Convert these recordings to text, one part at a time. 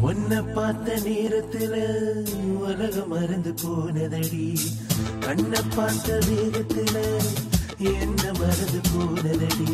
உன்னை பார்த்த நேரத்துல உலகம் மறந்து போனதடி கண்ணை பார்த்த வேகத்துல என்ன மறந்து போனதடி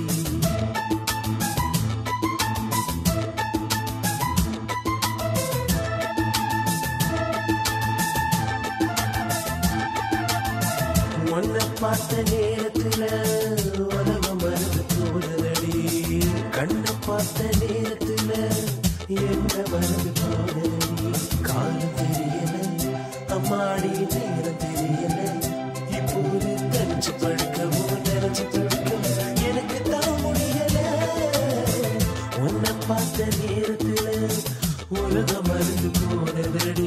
உன்னை பார்த்த நேரத்துல உலகம் மறந்து போனதடி கண்ணை பார்த்த நேரத்துல என்ன மறந்து போனதடி காலம் தெரியல அம்மாடி நேரம் தெரியல இப்போது நினைச்சு படுக்கவோ நினைச்சு துடிக்கவோ எனக்கு தான் முடியல உன்னை பார்த்த நேரத்துல உலகம் மறந்து போனதடி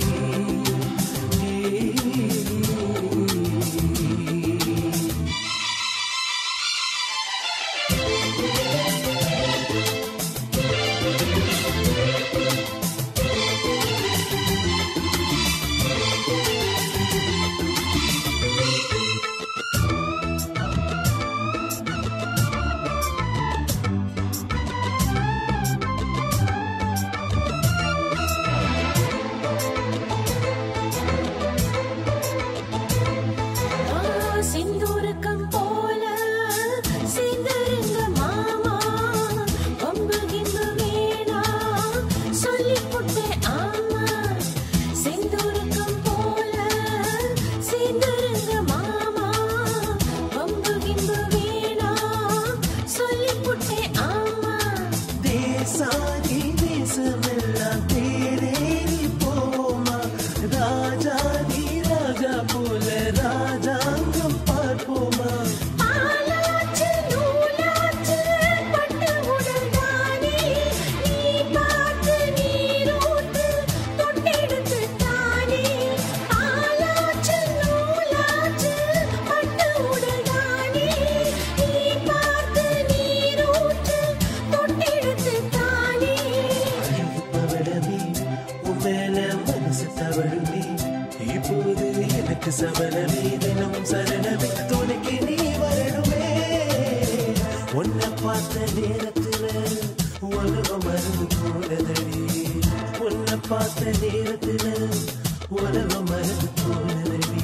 செந்தூரக்கம் போல சேர்ந்திருந்த மாமா வம்பு கிம்பு வேணா சொல்லிப் புட்டேன் ஆமா செந்தூரக்கம் போல சேர்ந்திருந்த மாமா வம்பு கிம்பு வேணா சொல்லிப் புட்டேன் ஆமா தேசாதி தேசமெல்லாம் தேரேறி போமா ராஜாதி ராஜா போல ராஜாங்கம் பார்ப்போமா ஆலாச்சு நூலாச்சு பட்டு உடல்தானே நீ பார்த்து நீரூட்டு தொட்டெடுத்து தானே ஆலாச்சு நூலாச்சு பட்டு உடல்தானே நீ பார்த்து நீரூட்டு தொட்டெடுத்து தானே பவளமே உன் மேல மனசு தவழுமே இப்போது எனக்கு சபலமே தினமும் சரணமே துணைக்கு நீ வரணுமே உன்னை பார்த்த நேரத்துல உலகம் மறந்து போனதடி உன்னை பார்த்த நேரத்துல உலகம் மறந்து போனதடி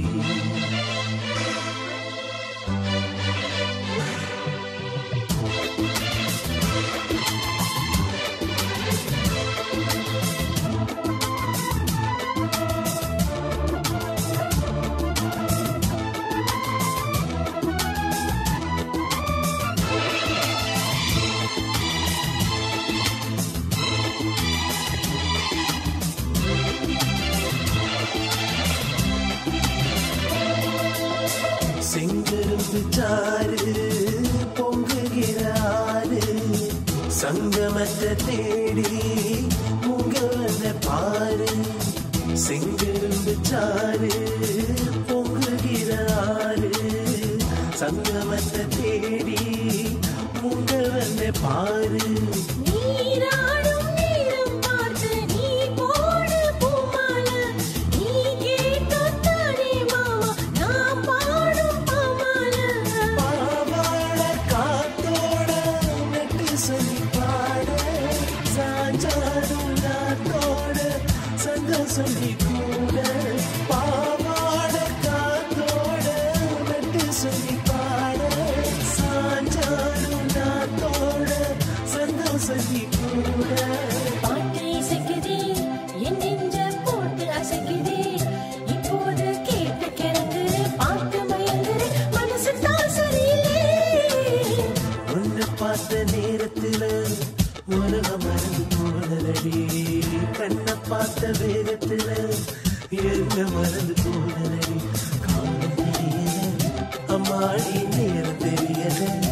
செங்கரும்பு சாறு பொங்குகிறாரு சங்கமத்தை தேடி முங்க வந்த பாரு செங்கரும்பு சாறு பொங்குகிறாரு சங்கமத்தை தேடி முங்க வந்த பாரு நீராடும் நேரம் பார்த்து நீ போடு பூமாலை நீ கேட்கத்தானே மாமா நான் பாடும் பாமாலை பாவாட காத்தோட நெட்டு சொல்லி பாட சாஞ்சாடும் நாத்தோட சங்க சொல்லி கூட பாவாட காத்தோட நெட்டு சொல்லி பாட சாஞ்சாடும் நாத்தோட சங்க சொல்லி கூட பாட்டு இசைக்குதே என் நெஞ்ச போட்டு அசைக்குதே இப்போது கேட்டு கிறங்கு பார்த்து மயங்குது மனசு தான் சரியில்லை உன்னை பார்த்த நேரத்துல உலகம் மறந்து போனதடி கண்ணை பார்த்த வேகத்துல என்ன மறந்து போனதடி காலம் தெரியல அம்மாடி நேரம் தெரியல